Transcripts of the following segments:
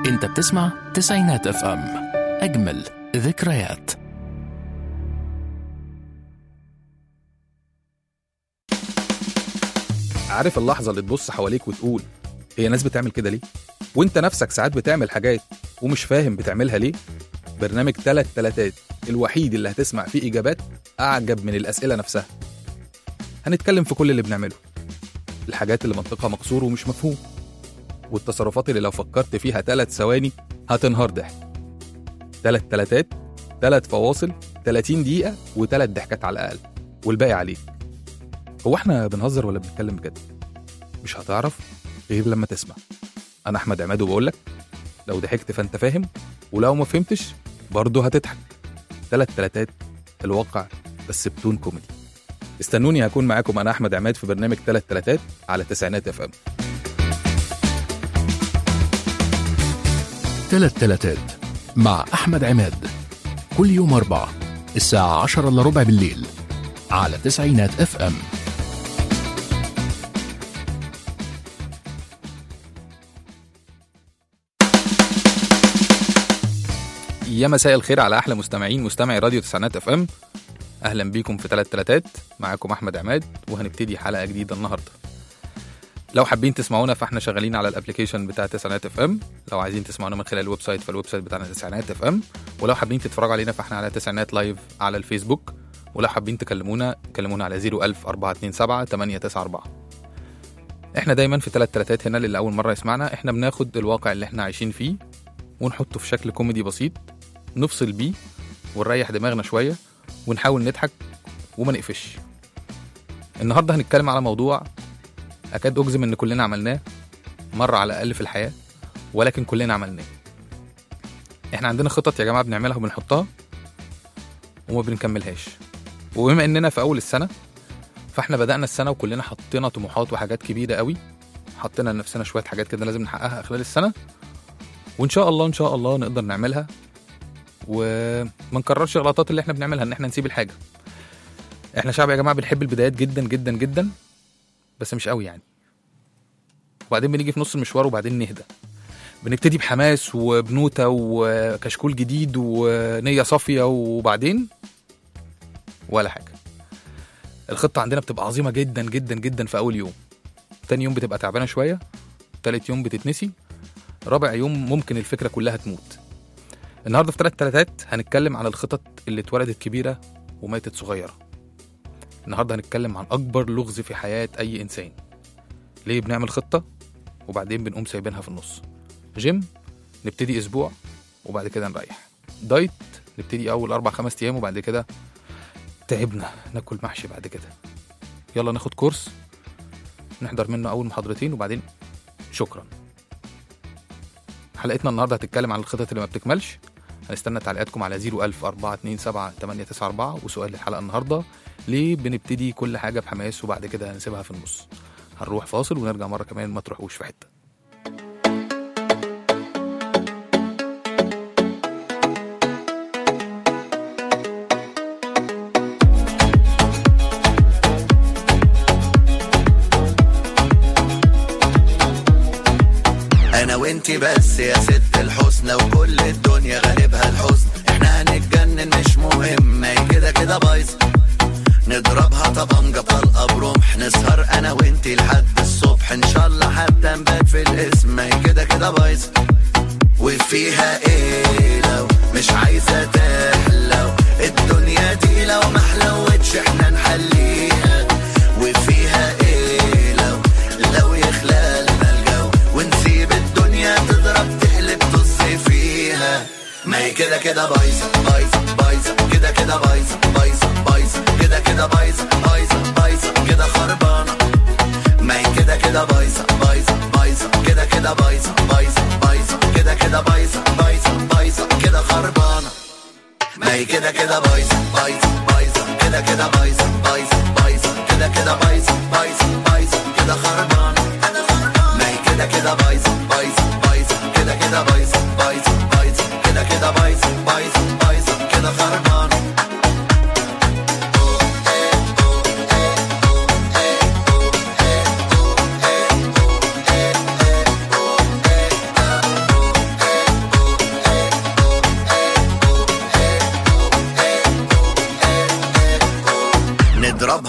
انت بتسمع تسعينات اف ام اجمل ذكريات عارف اللحظة اللي تبص حواليك وتقول هي ناس بتعمل كده ليه؟ وانت نفسك ساعات بتعمل حاجات ومش فاهم بتعملها ليه؟ برنامج تلات تلاتات الوحيد اللي هتسمع فيه إجابات أعجب من الأسئلة نفسها هنتكلم في كل اللي بنعمله الحاجات اللي منطقها مقصور ومش مفهوم والتصرفات اللي لو فكرت فيها تلات ثواني هتنهار ضحك تلات تلاتات تلات فواصل 30 دقيقة وتلات ضحكات على الأقل والباقي عليك هو احنا بنهزر ولا بنتكلم بجد؟ مش هتعرف غير لما تسمع انا احمد عماد وبقول لك لو ضحكت فانت فاهم ولو ما فهمتش برضه هتضحك تلات تلاتات الواقع بس بدون كوميدي استنوني هكون معاكم انا احمد عماد في برنامج تلات تلاتات على تسعينات اف ام تلات تلاتات مع احمد عماد كل يوم اربعة الساعة عشرة الا ربع بالليل على تسعينات اف ام يا مساء الخير على احلى مستمعين مستمعي راديو تسعينات اف ام اهلا بيكم في تلات تلاتات معاكم احمد عماد وهنبتدي حلقه جديده النهارده لو حابين تسمعونا فاحنا شغالين على الابلكيشن بتاع تسعينات اف ام لو عايزين تسمعونا من خلال الويب سايت فالويب سايت بتاعنا تسعينات اف ام ولو حابين تتفرجوا علينا فاحنا على تسعينات لايف على الفيسبوك ولو حابين تكلمونا كلمونا على 01000 427 894 احنا دايما في تلات تلاتات هنا للي اول مره يسمعنا احنا بناخد الواقع اللي احنا عايشين فيه ونحطه في شكل كوميدي بسيط نفصل بيه ونريح دماغنا شويه ونحاول نضحك وما نقفش النهارده هنتكلم على موضوع اكاد اجزم ان كلنا عملناه مره على الاقل في الحياه ولكن كلنا عملناه احنا عندنا خطط يا جماعه بنعملها وبنحطها وما بنكملهاش وبما اننا في اول السنه فاحنا بدانا السنه وكلنا حطينا طموحات وحاجات كبيره قوي حطينا لنفسنا شويه حاجات كده لازم نحققها خلال السنه وان شاء الله ان شاء الله نقدر نعملها وما نكررش الغلطات اللي احنا بنعملها ان احنا نسيب الحاجه احنا شعب يا جماعه بنحب البدايات جدا جدا جدا بس مش قوي يعني وبعدين بنيجي في نص المشوار وبعدين نهدى بنبتدي بحماس وبنوتة وكشكول جديد ونية صافية وبعدين ولا حاجة الخطة عندنا بتبقى عظيمة جدا جدا جدا في أول يوم تاني يوم بتبقى تعبانة شوية تالت يوم بتتنسي رابع يوم ممكن الفكرة كلها تموت النهارده في تلات تلاتات هنتكلم عن الخطط اللي اتولدت كبيرة وماتت صغيرة النهارده هنتكلم عن أكبر لغز في حياة أي إنسان ليه بنعمل خطة وبعدين بنقوم سايبينها في النص جيم نبتدي أسبوع وبعد كده نريح دايت نبتدي أول أربع خمس أيام وبعد كده تعبنا ناكل محشي بعد كده يلا ناخد كورس نحضر منه أول محاضرتين وبعدين شكرا حلقتنا النهارده هتتكلم عن الخطط اللي ما بتكملش هنستنى تعليقاتكم على 01000 427 894 وسؤال الحلقه النهارده ليه بنبتدي كل حاجه بحماس وبعد كده هنسيبها في النص هنروح فاصل ونرجع مره كمان ما تروحوش في حته انا وانتي بس يا ست الحسنى وكل الدنيا غالبها الحزن احنا هنتجنن مش مهم ما هي كده كده بايظه نضربها طبنجة طلقة برمح نسهر انا وانتي لحد الصبح ان شاء الله حتى نبات في الاسم ما هي كده كده بايظه وفيها ايه لو مش عايزة تحلو الدنيا دي لو ما حلوتش احنا نحليها وفيها ايه لو لو يخلى لنا الجو ونسيب الدنيا تضرب تقلب تص فيها ما هي كده كده بايظة بايظة بايظة كده كده بايظة بايظة بايظة كده كده بايظة بايظة بايظة كده خربانة ما هي كده كده بايظة بايظة بايظة كده كده بايظة بايظة بايظة كده كده بايظة بايظة بايظة كده خربانة ما هي كده كده بايظة بايظة بايظة كده كده بايظة بايظة بايظة كده كده بايظة بايظة بايظة كده خربانة ما هي كده كده بايظة بايظة بايظة كده كده بايظة بايظة بايظة كده كده بايظة بايظة بايظة كده خربانة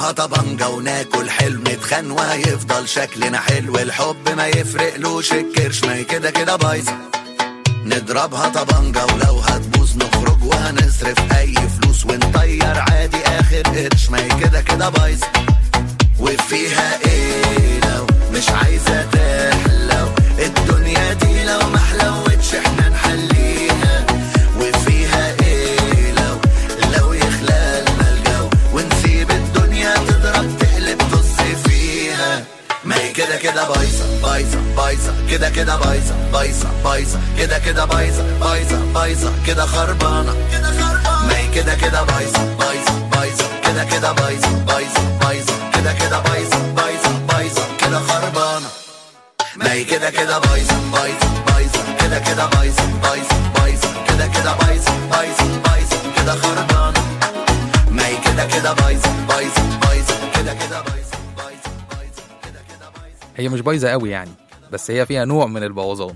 نضربها طبنجة وناكل حلم نتخان وهيفضل شكلنا حلو الحب ما يفرقلوش الكرش ما هي كده كده بايظة نضربها طبنجة ولو هتبوظ نخرج وهنصرف أي فلوس ونطير عادي آخر قرش ما هي كده كده بايظة وفيها ايه لو مش عايزة تحلو الدنيا دي لو محلوتش احنا نحليها وفيها ايه لو لو يخلالنا الجو ونسيب الدنيا تضرب تقلب طز فيها ما هي كده كده بايظة بايظة بايظة كده كده بايظة بايظة بايظة كده كده بايظة بايظة بايظة كده خربانة كده خربانة ما هي كده كده بايظة بايظة بايظة كده كده بايظة بايظة بايظة كده كده بايظة بايظة بايظة كده خربانة ما هي كده كده بايظة بايظة بايظة كده كده بايظة بايظة بايظة كده كده بايظة بايظة بايظة كده خربانة ما هي كده كده بايظة بايظة بايظة كده كده بايظة بايظة بايظة كده كده بايظة هي مش بايظه قوي يعني بس هي فيها نوع من البوظان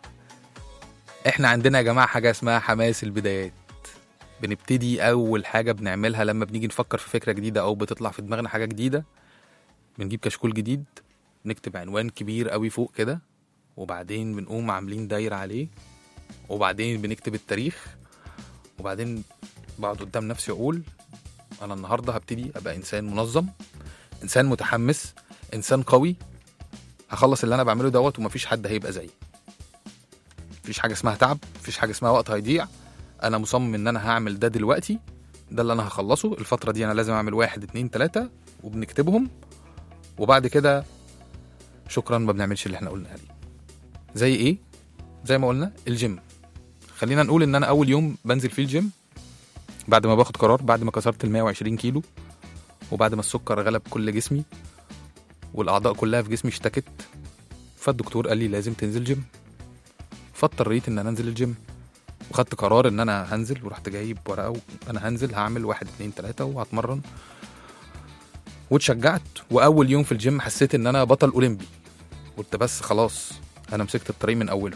احنا عندنا يا جماعه حاجه اسمها حماس البدايات بنبتدي اول حاجه بنعملها لما بنيجي نفكر في فكره جديده او بتطلع في دماغنا حاجه جديده بنجيب كشكول جديد نكتب عنوان كبير قوي فوق كده وبعدين بنقوم عاملين دايره عليه وبعدين بنكتب التاريخ وبعدين بقعد قدام نفسي اقول انا النهارده هبتدي ابقى انسان منظم انسان متحمس انسان قوي هخلص اللي انا بعمله دوت ومفيش حد هيبقى زيي مفيش حاجه اسمها تعب مفيش حاجه اسمها وقت هيضيع انا مصمم ان انا هعمل ده دلوقتي ده اللي انا هخلصه الفتره دي انا لازم اعمل واحد اتنين تلاته وبنكتبهم وبعد كده شكرا ما بنعملش اللي احنا قلنا عليه زي ايه زي ما قلنا الجيم خلينا نقول ان انا اول يوم بنزل فيه الجيم بعد ما باخد قرار بعد ما كسرت ال 120 كيلو وبعد ما السكر غلب كل جسمي والاعضاء كلها في جسمي اشتكت فالدكتور قال لي لازم تنزل جيم فاضطريت ان انا انزل الجيم وخدت قرار ان انا هنزل ورحت جايب ورقه وانا هنزل هعمل واحد اتنين تلاته وهتمرن واتشجعت واول يوم في الجيم حسيت ان انا بطل اولمبي قلت بس خلاص انا مسكت الطريق من اوله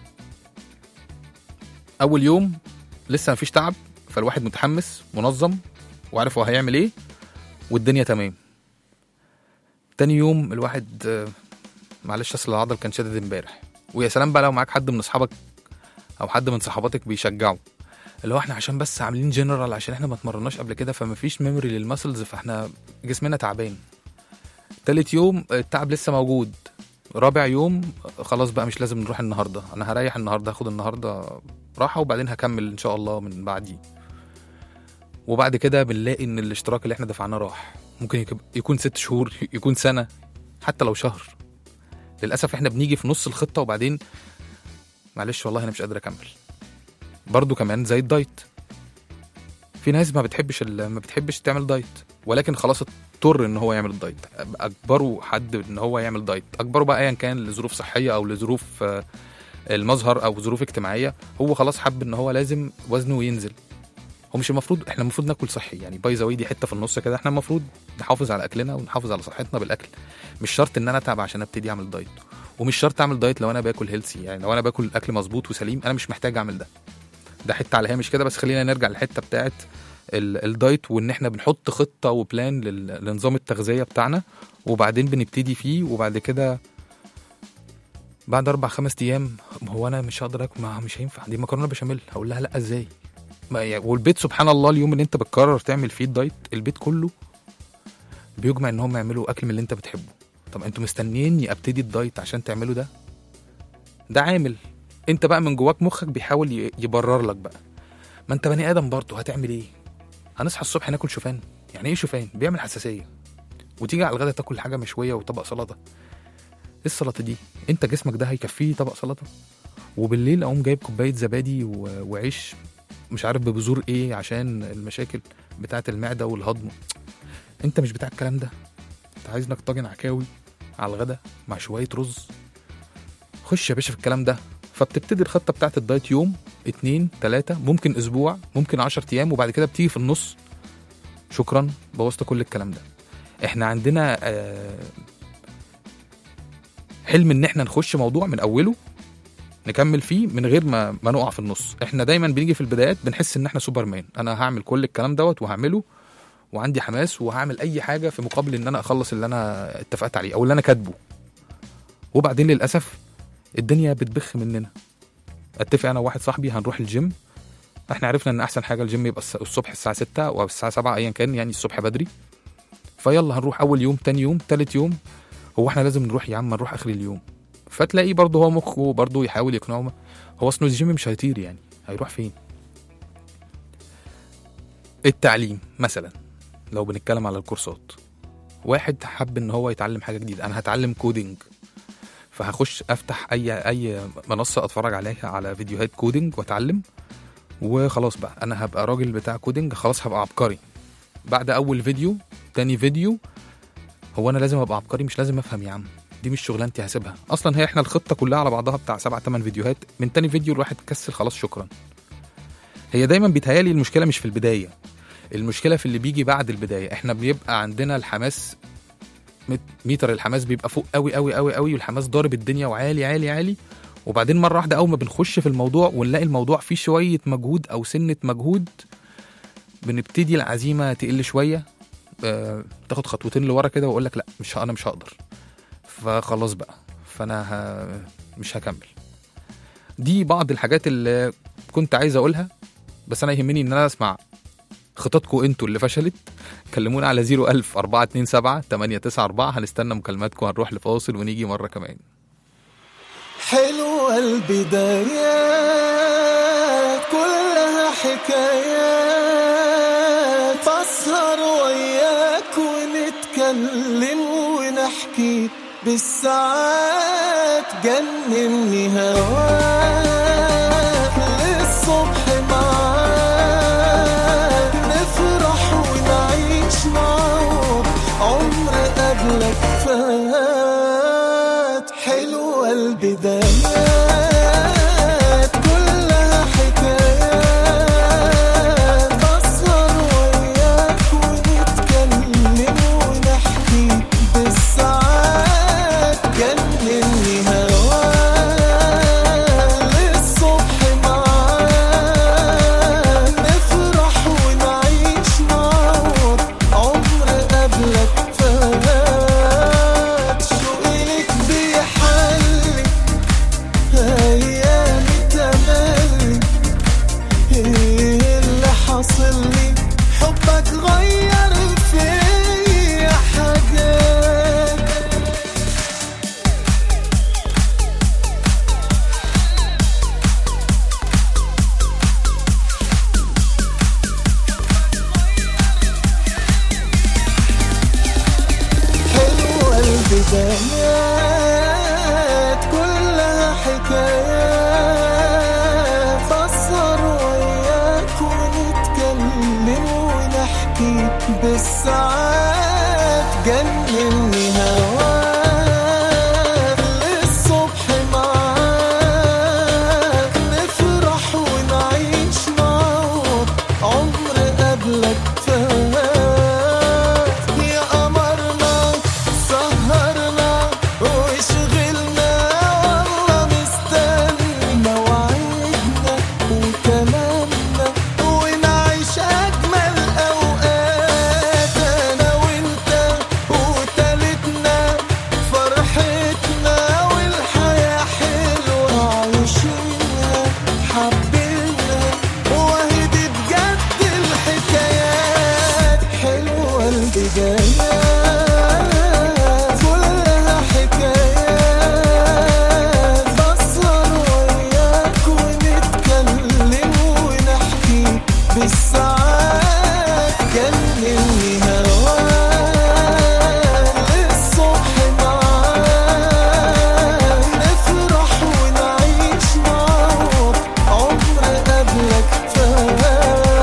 اول يوم لسه مفيش تعب فالواحد متحمس منظم وعارف هو هيعمل ايه والدنيا تمام تاني يوم الواحد آه، معلش اصل العضل كان شادد امبارح ويا سلام بقى لو معاك حد من اصحابك او حد من صحباتك بيشجعوا اللي هو احنا عشان بس عاملين جنرال عشان احنا ما اتمرناش قبل كده فمفيش ميموري للمسلز فاحنا جسمنا تعبان تالت يوم التعب لسه موجود رابع يوم خلاص بقى مش لازم نروح النهارده انا هريح النهارده هاخد النهارده راحه وبعدين هكمل ان شاء الله من بعديه وبعد كده بنلاقي ان الاشتراك اللي احنا دفعناه راح ممكن يك- يكون ست شهور يكون سنه حتى لو شهر للاسف احنا بنيجي في نص الخطه وبعدين معلش والله انا مش قادر اكمل برضو كمان زي الدايت في ناس ما بتحبش ال- ما بتحبش تعمل دايت ولكن خلاص اضطر ان هو يعمل الدايت اجبره حد ان هو يعمل دايت اجبره بقى ايا كان لظروف صحيه او لظروف آه، المظهر او ظروف اجتماعيه هو خلاص حب ان هو لازم وزنه ينزل هو مش المفروض احنا المفروض ناكل صحي يعني باي ذا دي حته في النص كده احنا المفروض نحافظ على اكلنا ونحافظ على صحتنا بالاكل مش شرط ان انا اتعب عشان ابتدي اعمل دايت ومش شرط اعمل دايت لو انا باكل هيلسي يعني لو انا باكل اكل مظبوط وسليم انا مش محتاج اعمل ده ده حته على هامش كده بس خلينا نرجع للحته بتاعت ال- الدايت وان احنا بنحط خطه وبلان لل- لنظام التغذيه بتاعنا وبعدين بنبتدي فيه وبعد كده بعد اربع خمس ايام هو انا مش هقدر اكل ما مش هينفع دي مكرونه بشاميل هقول لها لا ازاي ما يعني والبيت سبحان الله اليوم اللي انت بتقرر تعمل فيه الدايت البيت كله بيجمع ان هم يعملوا اكل من اللي انت بتحبه طب انتوا مستنيني ابتدي الدايت عشان تعملوا ده ده عامل انت بقى من جواك مخك بيحاول ي- يبرر لك بقى ما انت بني ادم برضه هتعمل ايه هنصحى الصبح ناكل شوفان يعني ايه شوفان بيعمل حساسيه وتيجي على الغدا تاكل حاجه مشويه وطبق سلطه ايه السلطه دي انت جسمك ده هيكفيه طبق سلطه وبالليل اقوم جايب كوبايه زبادي و- وعيش مش عارف ببذور ايه عشان المشاكل بتاعه المعده والهضم انت مش بتاع الكلام ده انت عايز انك طاجن عكاوي على الغدا مع شويه رز خش يا باشا في الكلام ده فبتبتدي الخطه بتاعت الدايت يوم اتنين تلاته ممكن اسبوع ممكن عشر ايام وبعد كده بتيجي في النص شكرا بوظت كل الكلام ده احنا عندنا آه، حلم ان احنا نخش موضوع من اوله نكمل فيه من غير ما ما نقع في النص احنا دايما بنيجي في البدايات بنحس ان احنا سوبرمان انا هعمل كل الكلام دوت وهعمله وعندي حماس وهعمل اي حاجه في مقابل ان انا اخلص اللي انا اتفقت عليه او اللي انا كاتبه وبعدين للاسف الدنيا بتبخ مننا اتفق انا وواحد صاحبي هنروح الجيم احنا عرفنا ان احسن حاجه الجيم يبقى الس- الصبح الساعه 6 او الساعه 7 ايا كان يعني الصبح بدري فيلا هنروح اول يوم تاني يوم تالت يوم هو احنا لازم نروح يا عم نروح اخر اليوم فتلاقيه برضه هو مخه برضه يحاول يقنعه هو اصلا الجيم مش هيطير يعني هيروح فين التعليم مثلا لو بنتكلم على الكورسات واحد حب ان هو يتعلم حاجه جديده انا هتعلم كودينج فهخش افتح اي اي منصه اتفرج عليها على فيديوهات كودينج واتعلم وخلاص بقى انا هبقى راجل بتاع كودينج خلاص هبقى عبقري بعد اول فيديو تاني فيديو هو انا لازم ابقى عبقري مش لازم افهم يا عم دي مش شغلانتي هسيبها اصلا هي احنا الخطه كلها على بعضها بتاع سبع تمن فيديوهات من تاني فيديو الواحد كسل خلاص شكرا هي دايما بيتهيالي المشكله مش في البدايه المشكله في اللي بيجي بعد البدايه احنا بيبقى عندنا الحماس مت- ميتر الحماس بيبقى فوق قوي قوي قوي قوي والحماس ضارب الدنيا وعالي عالي عالي وبعدين مره واحده اول ما بنخش في الموضوع ونلاقي الموضوع فيه شويه مجهود او سنه مجهود بنبتدي العزيمه تقل شويه آه، تاخد خطوتين لورا كده واقول لك لا مش ه- انا مش هقدر فخلاص بقى فانا ه... مش هكمل دي بعض الحاجات اللي كنت عايز اقولها بس انا يهمني ان انا اسمع خططكم انتوا اللي فشلت كلمونا على 01000 427 894 هنستنى مكالماتكم هنروح لفاصل ونيجي مره كمان حلوة البدايات كلها حكايات بسهر وياك ونتكلم ونحكي بالساعات جنني هواك للصبح معاك نفرح ونعيش معاك عمر قبلك فات حلوة البدايات كلها حكايات بسهر وياك ونتكلم ونحكي بالساعات جنني هواك للصبح معاك نفرح ونعيش معاك عمر قبلك فات شوقي لك بيحلي ايامي تملي ايه اللي حاصل لي حبك غير فيا حاجات حلوة البدايات كلها حكايات بسهر وياك ونتكلم ونحكي بالساعات جنني هواك للصبح معاك نفرح ونعيش معاك عمر قبلك فات يا قمرنا سهرنا وشغلنا والله مستني مواعيدنا وكلامنا ونعيش أجمل أوقات أنا وأنت وتالتنا فرحتنا والحياة حلوة عايشينها حبينا وهي دي بجد الحكايات حلوة البدايات كلها حكايات بسهر وياك ونتكلم ونحكي بالساعات جنني هواك للصبح معاك نفرح ونعيش معاك عمر قبلك فات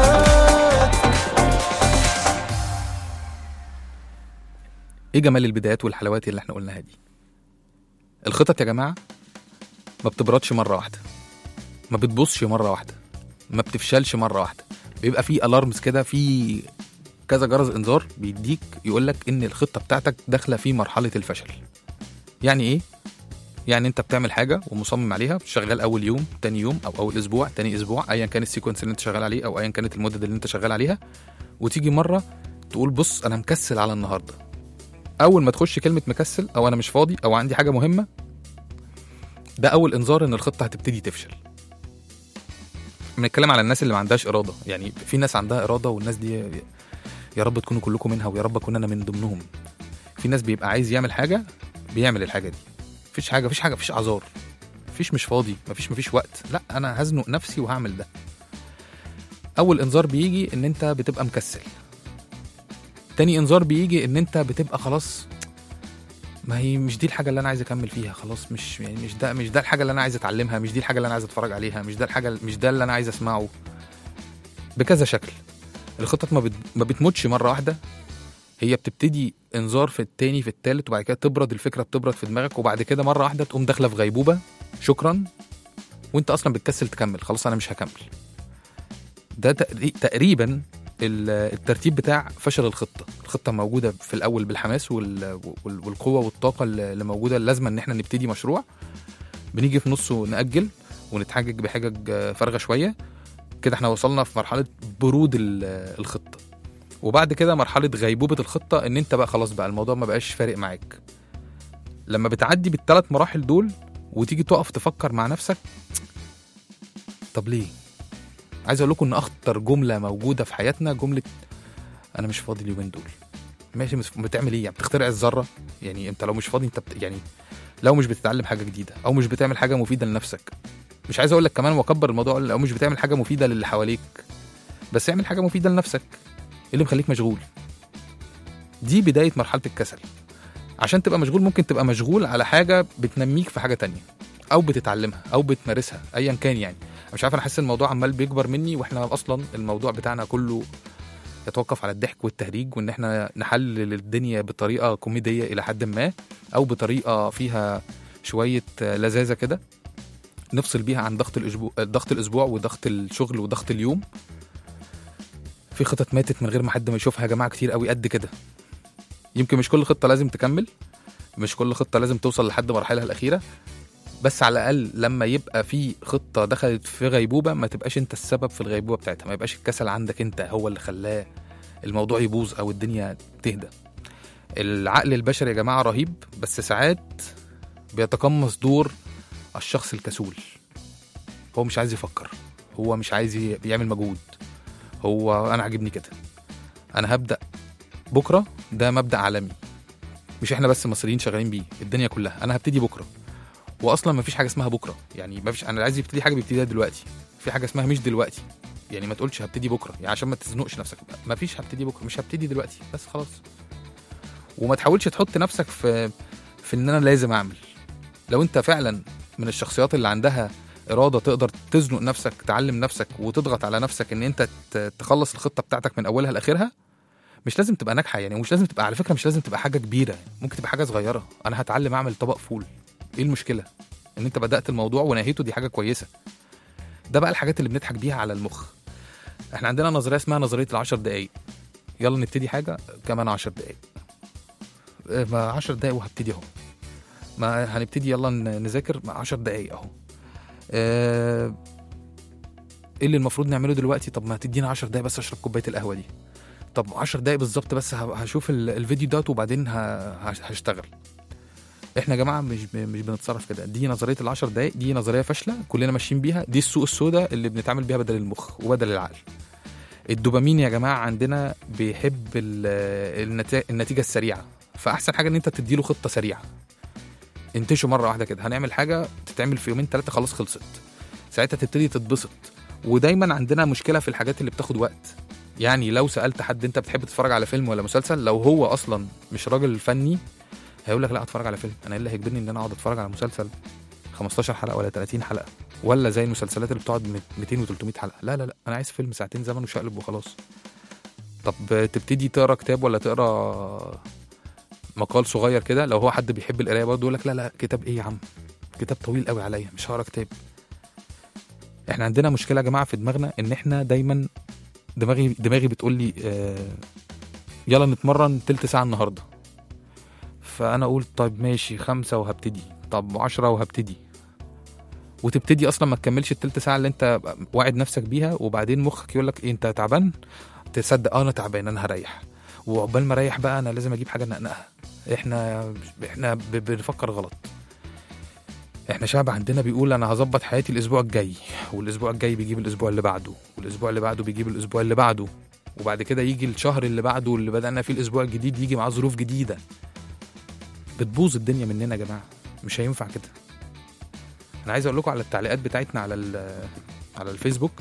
ايه جمال البدايات والحلوات اللي احنا قلناها دي الخطط يا جماعه ما بتبردش مره واحده ما بتبصش مره واحده ما بتفشلش مره واحده بيبقى في الارمز كده في كذا جرس انذار بيديك يقول لك ان الخطه بتاعتك داخله في مرحله الفشل يعني ايه يعني انت بتعمل حاجه ومصمم عليها شغال اول يوم تاني يوم او اول اسبوع تاني اسبوع ايا كان السيكونس اللي انت شغال عليه او ايا كانت المده اللي انت شغال عليها وتيجي مره تقول بص انا مكسل على النهارده اول ما تخش كلمه مكسل او انا مش فاضي او عندي حاجه مهمه ده اول انذار ان الخطه هتبتدي تفشل بنتكلم على الناس اللي ما عندهاش اراده يعني في ناس عندها اراده والناس دي يا رب تكونوا كلكم منها ويا رب اكون انا من ضمنهم في ناس بيبقى عايز يعمل حاجه بيعمل الحاجه دي مفيش حاجه مفيش حاجه مفيش اعذار مفيش مش فاضي مفيش مفيش وقت لا انا هزنق نفسي وهعمل ده اول انذار بيجي ان انت بتبقى مكسل تاني انذار بيجي ان انت بتبقى خلاص ما هي مش دي الحاجه اللي انا عايز اكمل فيها خلاص مش يعني مش ده مش ده الحاجه اللي انا عايز اتعلمها مش دي الحاجه اللي انا عايز اتفرج عليها مش ده الحاجه مش ده اللي انا عايز اسمعه بكذا شكل الخطط ما, بت... ما بتموتش مره واحده هي بتبتدي انذار في التاني في التالت وبعد كده تبرد الفكره بتبرد في دماغك وبعد كده مره واحده تقوم داخله في غيبوبه شكرا وانت اصلا بتكسل تكمل خلاص انا مش هكمل ده تقري- تقريبا ال- الترتيب بتاع فشل الخطه الخطه موجوده في الاول بالحماس وال- وال- والقوه والطاقه اللي موجوده اللازمه ان احنا نبتدي مشروع بنيجي في نصه ناجل ونتحجج بحجج فارغه شويه كده احنا وصلنا في مرحله برود ال- الخطه وبعد كده مرحله غيبوبه الخطه ان انت بقى خلاص بقى الموضوع ما بقاش فارق معاك لما بتعدي بالثلاث مراحل دول وتيجي تقف تفكر مع نفسك طب ليه عايز اقول لكم ان اخطر جمله موجوده في حياتنا جمله انا مش فاضي اليومين دول ماشي بس بتعمل ايه يعني بتخترع الذره يعني انت لو مش فاضي انت بت... يعني لو مش بتتعلم حاجه جديده او مش بتعمل حاجه مفيده لنفسك مش عايز اقول لك كمان واكبر الموضوع لو مش بتعمل حاجه مفيده للي حواليك بس اعمل حاجه مفيده لنفسك ايه اللي مخليك مشغول دي بدايه مرحله الكسل عشان تبقى مشغول ممكن تبقى مشغول على حاجه بتنميك في حاجه تانية او بتتعلمها او بتمارسها ايا كان يعني مش عارف انا حاسس الموضوع عمال بيكبر مني واحنا اصلا الموضوع بتاعنا كله يتوقف على الضحك والتهريج وان احنا نحلل الدنيا بطريقه كوميديه الى حد ما او بطريقه فيها شويه لذاذه كده نفصل بيها عن ضغط الاسبوع ضغط الاسبوع وضغط الشغل وضغط اليوم في خطط ماتت من غير ما حد ما يشوفها يا جماعه كتير قوي قد كده يمكن مش كل خطه لازم تكمل مش كل خطه لازم توصل لحد مراحلها الاخيره بس على الاقل لما يبقى في خطه دخلت في غيبوبه ما تبقاش انت السبب في الغيبوبه بتاعتها ما يبقاش الكسل عندك انت هو اللي خلاه الموضوع يبوظ او الدنيا تهدى العقل البشري يا جماعه رهيب بس ساعات بيتقمص دور الشخص الكسول هو مش عايز يفكر هو مش عايز ي- يعمل مجهود هو انا عاجبني كده انا هبدا بكره ده مبدا عالمي مش احنا بس مصريين شغالين بيه الدنيا كلها انا هبتدي بكره واصلا ما فيش حاجه اسمها بكره يعني ما فيش انا عايز يبتدي حاجه بيبتديها دلوقتي في حاجه اسمها مش دلوقتي يعني ما تقولش هبتدي بكره يعني عشان ما تزنقش نفسك ما فيش هبتدي بكره مش هبتدي دلوقتي بس خلاص وما تحاولش تحط نفسك في في ان انا لازم اعمل لو انت فعلا من الشخصيات اللي عندها اراده تقدر تزنق نفسك تعلم نفسك وتضغط على نفسك ان انت ت- تخلص الخطه بتاعتك من اولها لاخرها مش لازم تبقى ناجحه يعني ومش لازم تبقى على فكره مش لازم تبقى حاجه كبيره ممكن تبقى حاجه صغيره انا هتعلم اعمل طبق فول ايه المشكله ان انت بدات الموضوع ونهيته دي حاجه كويسه ده بقى الحاجات اللي بنضحك بيها على المخ احنا عندنا نظريه اسمها نظريه العشر دقايق يلا نبتدي حاجه كمان عشر دقايق اه، ما عشر دقايق وهبتدي اهو ما هنبتدي يلا ن- نذاكر مع عشر دقايق اهو اه، ايه اللي المفروض نعمله دلوقتي طب ما تدينا عشر دقايق بس اشرب كوبايه القهوه دي طب 10 دقايق بالظبط بس ه- هشوف ال- الفيديو دوت وبعدين ه- هش- هشتغل احنا يا جماعه مش ب- مش بنتصرف كده دي نظريه العشر دقايق دي نظريه فاشله كلنا ماشيين بيها دي السوق السوداء اللي بنتعامل بيها بدل المخ وبدل العقل الدوبامين يا جماعه عندنا بيحب ال- النتا- النتيجه السريعه فاحسن حاجه ان انت تديله خطه سريعه انتشوا مره واحده كده هنعمل حاجه تتعمل في يومين ثلاثه خلاص خلصت ساعتها تبتدي تتبسط ودايما عندنا مشكله في الحاجات اللي بتاخد وقت يعني لو سالت حد انت بتحب تتفرج على فيلم ولا مسلسل لو هو اصلا مش راجل فني هيقول لك لا اتفرج على فيلم انا ايه اللي هيجبرني ان انا اقعد اتفرج على مسلسل 15 حلقه ولا 30 حلقه ولا زي المسلسلات اللي بتقعد 200 و300 حلقه لا لا لا انا عايز فيلم ساعتين زمن وشقلب وخلاص طب تبتدي تقرا كتاب ولا تقرا مقال صغير كده لو هو حد بيحب القرايه برضه يقول لك لا لا كتاب ايه يا عم كتاب طويل قوي عليا مش هقرا كتاب احنا عندنا مشكله يا جماعه في دماغنا ان احنا دايما دماغي دماغي بتقول لي آه يلا نتمرن تلت ساعه النهارده فانا اقول طيب ماشي خمسة وهبتدي طب عشرة وهبتدي وتبتدي اصلا ما تكملش التلت ساعه اللي انت واعد نفسك بيها وبعدين مخك يقول لك إيه انت تعبان تصدق اه انا تعبان انا هريح وعقبال ما اريح بقى انا لازم اجيب حاجه نقنقها احنا احنا ب- بنفكر غلط احنا شعب عندنا بيقول انا هظبط حياتي الاسبوع الجاي والاسبوع الجاي بيجيب الاسبوع اللي بعده والاسبوع اللي بعده بيجيب الاسبوع اللي بعده وبعد كده يجي الشهر اللي بعده اللي بدأنا فيه الاسبوع الجديد يجي معاه ظروف جديده بتبوظ الدنيا مننا يا جماعه مش هينفع كده انا عايز اقول لكم على التعليقات بتاعتنا على ال- على الفيسبوك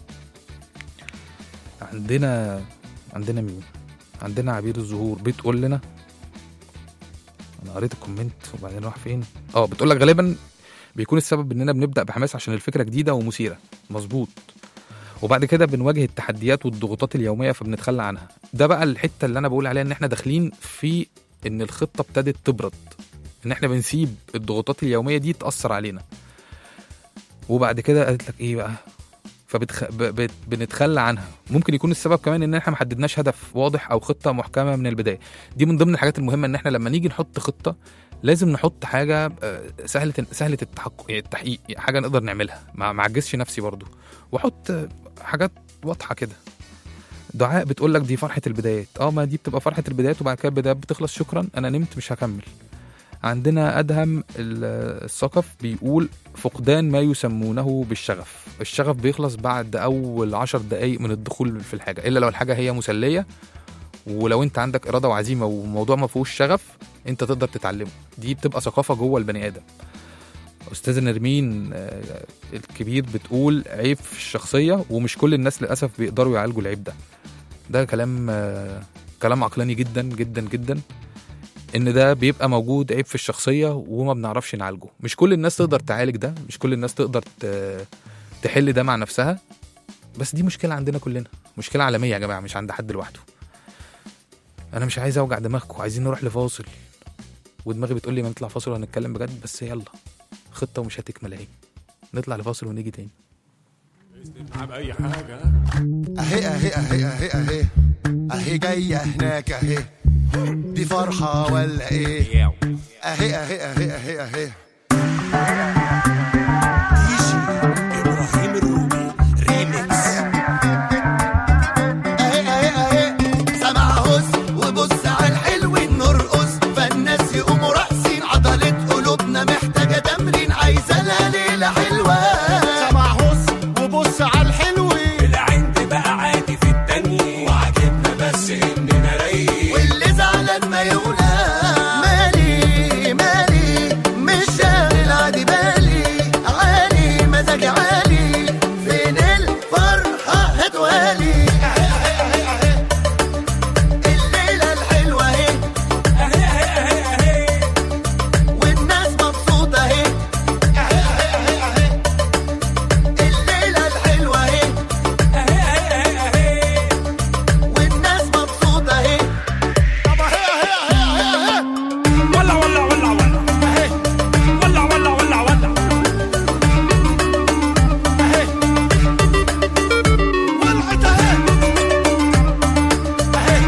عندنا عندنا مين عندنا عبير الزهور بتقول لنا انا قريت الكومنت وبعدين راح فين اه بتقول لك غالبا بيكون السبب اننا بنبدا بحماس عشان الفكره جديده ومثيره مظبوط وبعد كده بنواجه التحديات والضغوطات اليوميه فبنتخلى عنها ده بقى الحته اللي انا بقول عليها ان احنا داخلين في ان الخطه ابتدت تبرد ان احنا بنسيب الضغوطات اليوميه دي تاثر علينا وبعد كده قالت لك ايه بقى فبتخ... ب... ب... بنتخلى عنها ممكن يكون السبب كمان ان احنا ما حددناش هدف واضح او خطه محكمه من البدايه دي من ضمن الحاجات المهمه ان احنا لما نيجي نحط خطه لازم نحط حاجه آه، سهله سهله التحقق يعني التحقيق حاجه نقدر نعملها ما ما اعجزش نفسي برضو واحط آه، حاجات واضحه كده دعاء بتقول لك دي فرحه البدايات اه ما دي بتبقى فرحه البدايات وبعد كده البدايات بتخلص شكرا انا نمت مش هكمل عندنا ادهم ال- الثقف بيقول فقدان ما يسمونه بالشغف الشغف بيخلص بعد اول عشر دقايق من الدخول في الحاجه الا لو الحاجه هي مسليه ولو انت عندك اراده وعزيمه وموضوع ما فيهوش شغف انت تقدر تتعلمه دي بتبقى ثقافه جوه البني ادم استاذه نرمين آه، الكبير بتقول عيب في الشخصيه ومش كل الناس للاسف بيقدروا يعالجوا العيب ده ده كلام آه، كلام عقلاني جدا جدا جدا ان ده بيبقى موجود عيب في الشخصيه وما بنعرفش نعالجه مش كل الناس تقدر تعالج ده مش كل الناس تقدر ت- تحل ده مع نفسها بس دي مشكله عندنا كلنا مشكله عالميه يا جماعه مش عند حد لوحده انا مش عايز اوجع دماغكم عايزين نروح لفاصل ودماغي بتقول لي ما نطلع فاصل وهنتكلم بجد بس يلا خطه ومش هتكمل اهي نطلع لفاصل ونيجي تاني بأي حاجة اهي اهي اهي اهي اهي اهي جاية هناك اهي دي فرحة ولا ايه اهي اهي اهي اهي اهي إبراهيم الروبي ريميكس اهي اهي اهي سمع هز وبص على الحلو نرقص فالناس يقوموا راقصين عضلة قلوبنا محتاجة تمرين عايزة لها ليلة حلوة سمع هص وبص على الحلوين العين تبقى عادي في التانية وعجبنا بس إننا رايقين واللي زعلان ما يقولها مالي مالي مش شاغل عادي بالي عالي مزاجي عالي فين الفرحة هتوالي الليلة الحلوة اهي أهي أهي أهي أهي والناس مبسوطة اهي الليلة الحلوة اهي أهي أهي أهي والناس مبسوطة اهي طب اهي اهي اهي اهي اهي ولا ولا ولا ولا أهي ولا ولا ولا ولا ولعت اهي اهي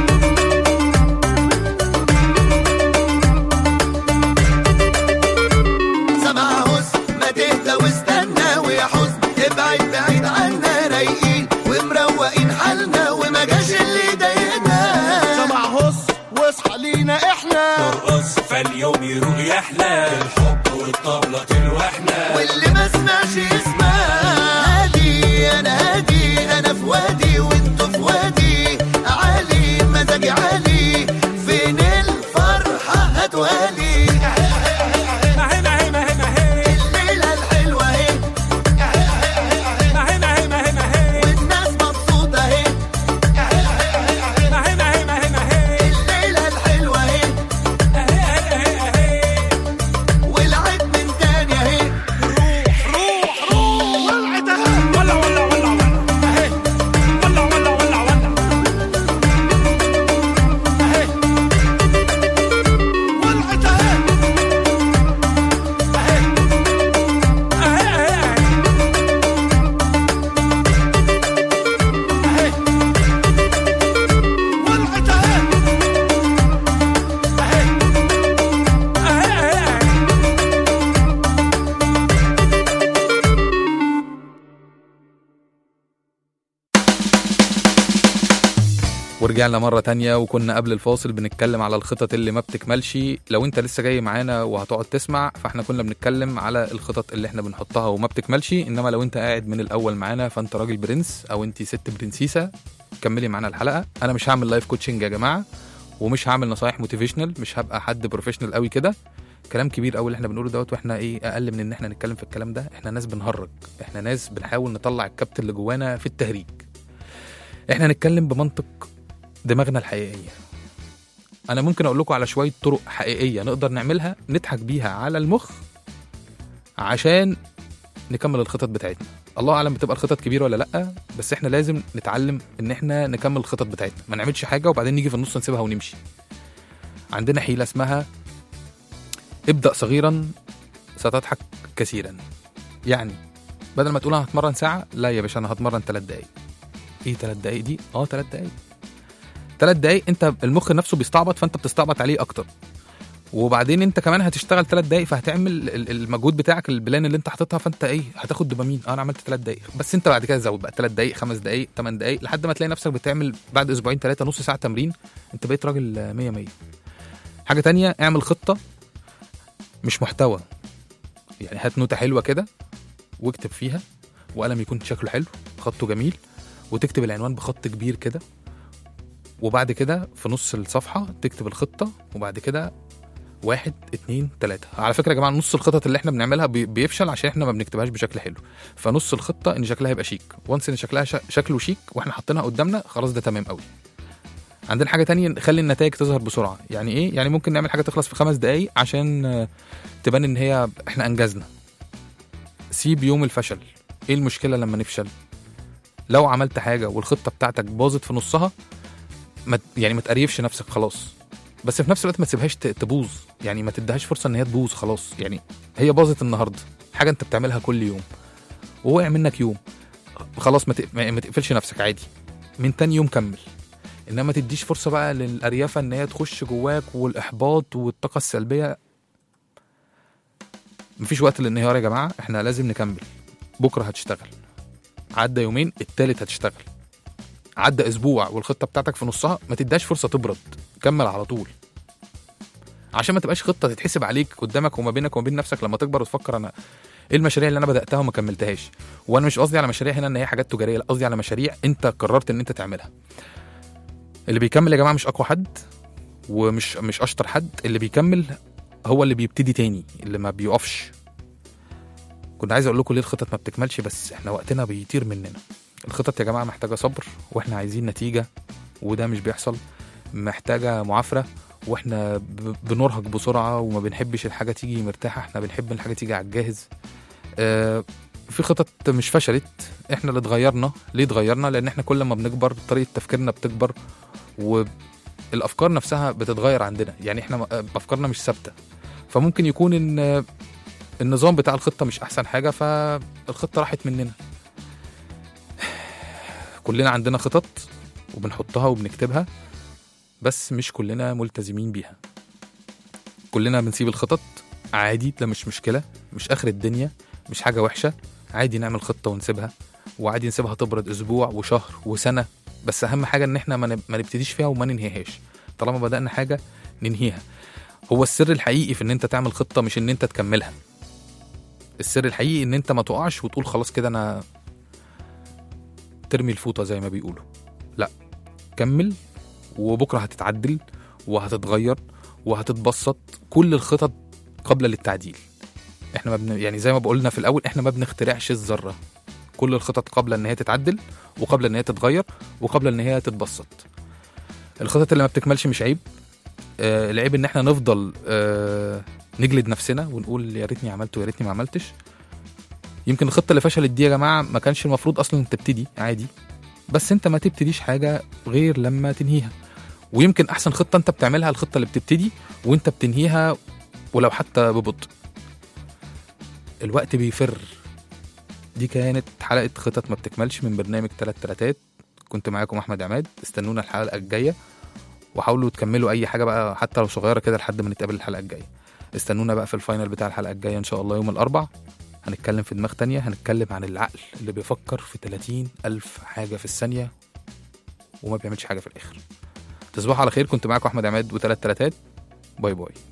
سمع هز ما تهدى واستنى ويا حزن ابعد بعيد عنا رايقين ومروقين حالنا وما جاش اللي ضايقنا سمع هص واصحى لينا احنا نرقص فاليوم يروق يحلى الحب والطبلة تلوحنا واللي ما سمعش يسمع هادي انا هادي انا في وادي وانتوا في وادي عالي مزاجي عالي فين الفرحة هتوالي ما هي ما هي ما هي ما هي الليلة الحلوة اهي ما هي ما هي ما هي ما هي والناس مبسوطة اهي ما هي ما هي ما هي ما هي الليلة الحلوة اهي أهي أهي أهي والعيد من تاني اهي روح روح ولعت اهي ولا ولا ولا ولا اهي ولا ولا ولا ولا اهي ولعت اهي ورجعنا مرة تانية وكنا قبل الفاصل بنتكلم على الخطط اللي ما بتكملش لو انت لسه جاي معانا وهتقعد تسمع فاحنا كنا بنتكلم على الخطط اللي احنا بنحطها وما بتكملش انما لو انت قاعد من الاول معانا فانت راجل برنس او انت ست برنسيسة كملي معانا الحلقة انا مش هعمل لايف كوتشنج يا جماعة ومش هعمل نصايح موتيفيشنال مش هبقى حد بروفيشنال قوي كده كلام كبير قوي اللي احنا بنقوله دوت واحنا ايه اقل من ان احنا نتكلم في الكلام ده احنا ناس بنهرج احنا ناس بنحاول نطلع الكبت اللي جوانا في التهريج احنا هنتكلم بمنطق دماغنا الحقيقيه انا ممكن اقول لكم على شويه طرق حقيقيه نقدر نعملها نضحك بيها على المخ عشان نكمل الخطط بتاعتنا الله اعلم بتبقى الخطط كبيره ولا لا بس احنا لازم نتعلم ان احنا نكمل الخطط بتاعتنا ما نعملش حاجه وبعدين نيجي في النص نسيبها ونمشي عندنا حيله اسمها ابدا صغيرا ستضحك كثيرا يعني بدل ما تقول انا هتمرن ساعه لا يا باشا انا هتمرن ثلاث دقايق ايه ثلاث دقايق دي اه ثلاث دقايق ثلاث دقايق انت المخ نفسه بيستعبط فانت بتستعبط عليه اكتر وبعدين انت كمان هتشتغل ثلاث دقايق فهتعمل ال- المجهود بتاعك البلان اللي انت حاططها فانت ايه هتاخد دوبامين اه انا عملت ثلاث دقايق بس انت بعد كده زود بقى ثلاث دقايق خمس دقايق ثمان دقايق لحد ما تلاقي نفسك بتعمل بعد اسبوعين ثلاثه نص ساعه تمرين انت بقيت راجل 100 100 حاجه تانية اعمل خطه مش محتوى يعني هات نوتة حلوة كده واكتب فيها وقلم يكون شكله حلو خطه جميل وتكتب العنوان بخط كبير كده وبعد كده في نص الصفحة تكتب الخطة وبعد كده واحد اتنين تلاتة على فكرة يا جماعة نص الخطط اللي احنا بنعملها بي- بيفشل عشان احنا ما بنكتبهاش بشكل حلو فنص الخطة ان شكلها يبقى شيك وانس ان شكلها ش- شكله شيك واحنا حاطينها قدامنا خلاص ده تمام قوي عندنا حاجة تانية نخلي النتائج تظهر بسرعة يعني ايه يعني ممكن نعمل حاجة تخلص في خمس دقايق عشان آه، تبان ان هي احنا انجزنا سيب يوم الفشل ايه المشكله لما نفشل لو عملت حاجه والخطه بتاعتك باظت في نصها ما ت- يعني ما تقريفش نفسك خلاص بس في نفس الوقت ما تسيبهاش ت- تبوظ يعني ما تديهاش فرصه ان هي تبوظ خلاص يعني هي باظت النهارده حاجه انت بتعملها كل يوم ووقع منك يوم خلاص ما تق- ما ما تقفلش نفسك عادي من تاني يوم كمل انما ما تديش فرصه بقى للاريافه ان هي تخش جواك والاحباط والطاقه السلبيه مفيش وقت للانهيار يا جماعه احنا لازم نكمل بكره هتشتغل عدى يومين التالت هتشتغل عدى اسبوع والخطه بتاعتك في نصها ما تديهاش فرصه تبرد كمل على طول عشان ما تبقاش خطه تتحسب عليك قدامك وما بينك وما بين نفسك لما تكبر وتفكر انا ايه المشاريع اللي انا بداتها وما كملتهاش وانا مش قصدي على مشاريع هنا ان هي حاجات تجاريه لا قصدي على مشاريع انت قررت ان انت تعملها اللي بيكمل يا جماعه مش اقوى حد ومش مش اشطر حد اللي بيكمل هو اللي بيبتدي تاني اللي ما بيقفش كنت عايز اقول لكم ليه الخطط ما بتكملش بس احنا وقتنا بيطير مننا الخطط يا جماعه محتاجه صبر واحنا عايزين نتيجه وده مش بيحصل محتاجه معافره واحنا ب- بنرهق بسرعه وما بنحبش الحاجه تيجي مرتاحه احنا بنحب الحاجه تيجي على الجاهز آه في خطط مش فشلت احنا اللي اتغيرنا ليه اتغيرنا لان احنا كل ما بنكبر طريقه تفكيرنا بتكبر والافكار نفسها بتتغير عندنا يعني احنا م- افكارنا مش ثابته فممكن يكون ان النظام بتاع الخطه مش احسن حاجه فالخطه راحت مننا كلنا عندنا خطط وبنحطها وبنكتبها بس مش كلنا ملتزمين بيها كلنا بنسيب الخطط عادي ده مش مشكله مش اخر الدنيا مش حاجه وحشه عادي نعمل خطه ونسيبها وعادي نسيبها تبرد اسبوع وشهر وسنه بس اهم حاجه ان احنا ما نب- ما نبتديش فيها وما ننهيهاش طالما بدانا حاجه ننهيها هو السر الحقيقي في ان انت تعمل خطه مش ان انت تكملها السر الحقيقي ان انت ما تقعش وتقول خلاص كده انا ترمي الفوطه زي ما بيقولوا لا كمل وبكره هتتعدل وهتتغير وهتتبسط كل الخطط قبل للتعديل احنا ما بن... يعني زي ما بقولنا في الاول احنا ما بنخترعش الذره كل الخطط قبل ان هي تتعدل وقبل ان هي تتغير وقبل ان هي تتبسط الخطط اللي ما بتكملش مش عيب آه العيب ان احنا نفضل آه نجلد نفسنا ونقول يا ريتني عملت ويا ريتني ما عملتش يمكن الخطه اللي فشلت دي يا جماعه ما كانش المفروض اصلا تبتدي عادي بس انت ما تبتديش حاجه غير لما تنهيها ويمكن احسن خطه انت بتعملها الخطه اللي بتبتدي وانت بتنهيها ولو حتى ببطء الوقت بيفر دي كانت حلقه خطط ما بتكملش من برنامج تلات تلاتات كنت معاكم احمد عماد استنونا الحلقه الجايه وحاولوا تكملوا اي حاجه بقى حتى لو صغيره كده لحد ما نتقابل الحلقه الجايه استنونا بقى في الفاينل بتاع الحلقه الجايه ان شاء الله يوم الاربع هنتكلم في دماغ تانية هنتكلم عن العقل اللي بيفكر في 30 ألف حاجة في الثانية وما بيعملش حاجة في الآخر تصبحوا على خير كنت معاكم احمد عماد وثلاث تلاتات باي باي